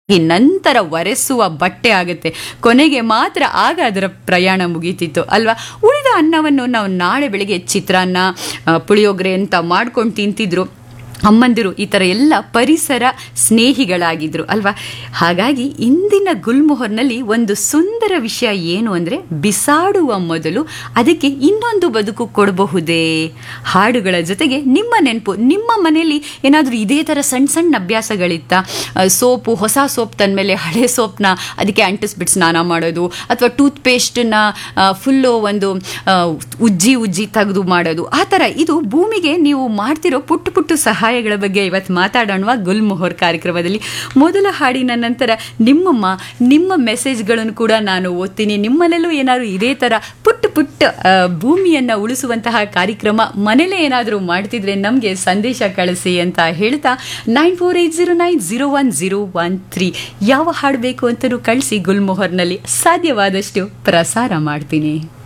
ಈ ನಂತರ ಒರೆಸುವ ಬಟ್ಟೆ ಆಗುತ್ತೆ ಕೊನೆಗೆ ಮಾತ್ರ ಆಗ ಅದರ ಪ್ರಯಾಣ ಮುಗೀತಿತ್ತು ಅಲ್ವಾ ಉಳಿದ ಅನ್ನವನ್ನು ನಾವು ನಾಳೆ ಬೆಳಿಗ್ಗೆ ಚಿತ್ರಾನ್ನ ಆ, ಪುಳಿಯೋಗರೆ ಅಂತ ಮಾಡ್ಕೊಂಡು ತಿಂತಿದ್ರು ಅಮ್ಮಂದಿರು ಈ ಥರ ಎಲ್ಲ ಪರಿಸರ ಸ್ನೇಹಿಗಳಾಗಿದ್ರು ಅಲ್ವಾ ಹಾಗಾಗಿ ಇಂದಿನ ಗುಲ್ಮೊಹರ್ನಲ್ಲಿ ಒಂದು ಸುಂದರ ವಿಷಯ ಏನು ಅಂದರೆ ಬಿಸಾಡುವ ಮೊದಲು ಅದಕ್ಕೆ ಇನ್ನೊಂದು ಬದುಕು ಕೊಡಬಹುದೇ ಹಾಡುಗಳ ಜೊತೆಗೆ ನಿಮ್ಮ ನೆನಪು ನಿಮ್ಮ ಮನೆಯಲ್ಲಿ ಏನಾದರೂ ಇದೇ ಥರ ಸಣ್ಣ ಸಣ್ಣ ಅಭ್ಯಾಸಗಳಿತ್ತ ಆ, ಸೋಪು ಹೊಸ ಸೋಪ್ ತಂದಮೇಲೆ ಹಳೆ ಸೋಪ್ನ ಅದಕ್ಕೆ ಅಂಟಿಸ್ಬಿಟ್ಟು ಸ್ನಾನ ಮಾಡೋದು ಅಥವಾ ಟೂತ್ ಪೇಸ್ಟನ್ನ ಫುಲ್ಲು ಒಂದು ಆ, ಉಜ್ಜಿ ಉಜ್ಜಿ ತೆಗೆದು ಮಾಡೋದು ಆ ಥರ ಇದು ಭೂಮಿಗೆ ನೀವು ಮಾಡ್ತಿರೋ ಪುಟ್ಟ ಪುಟ್ಟ ಸಹಾಯಗಳ ಬಗ್ಗೆ ಇವತ್ತು ಮಾತಾಡೋಣ ಗುಲ್ಮೊಹರ್ ಕಾರ್ಯಕ್ರಮದಲ್ಲಿ ಮೊದಲ ಹಾಡಿನ ನಂತರ ನಿಮ್ಮಮ್ಮ ನಿಮ್ಮ ಮೆಸೇಜ್ಗಳನ್ನು ಕೂಡ ನಾನು ಓದ್ತೀನಿ ನಿಮ್ಮನೆಲ್ಲೂ ಏನಾದರೂ ಇದೇ ಥರ ಪುಟ್ಟ ಪುಟ್ಟ ಆ, ಭೂಮಿಯನ್ನ ಉಳಿಸುವಂತಹ ಕಾರ್ಯಕ್ರಮ ಮನೇಲೇ ಏನಾದರೂ ಮಾಡ್ತಿದ್ರೆ ನಮಗೆ ಸಂದೇಶ ಕಳಿಸಿ ಅಂತ ಹೇಳ್ತಾ nine four eight zero nine zero one zero one three ಯಾವ ಹಾಡು ಬೇಕು ಅಂತಲೂ ಕಳಿಸಿ ಗುಲ್ಮೊಹರ್ನಲ್ಲಿ ಸಾಧ್ಯವಾದಷ್ಟು ಪ್ರಸಾರ ಮಾಡ್ತೀನಿ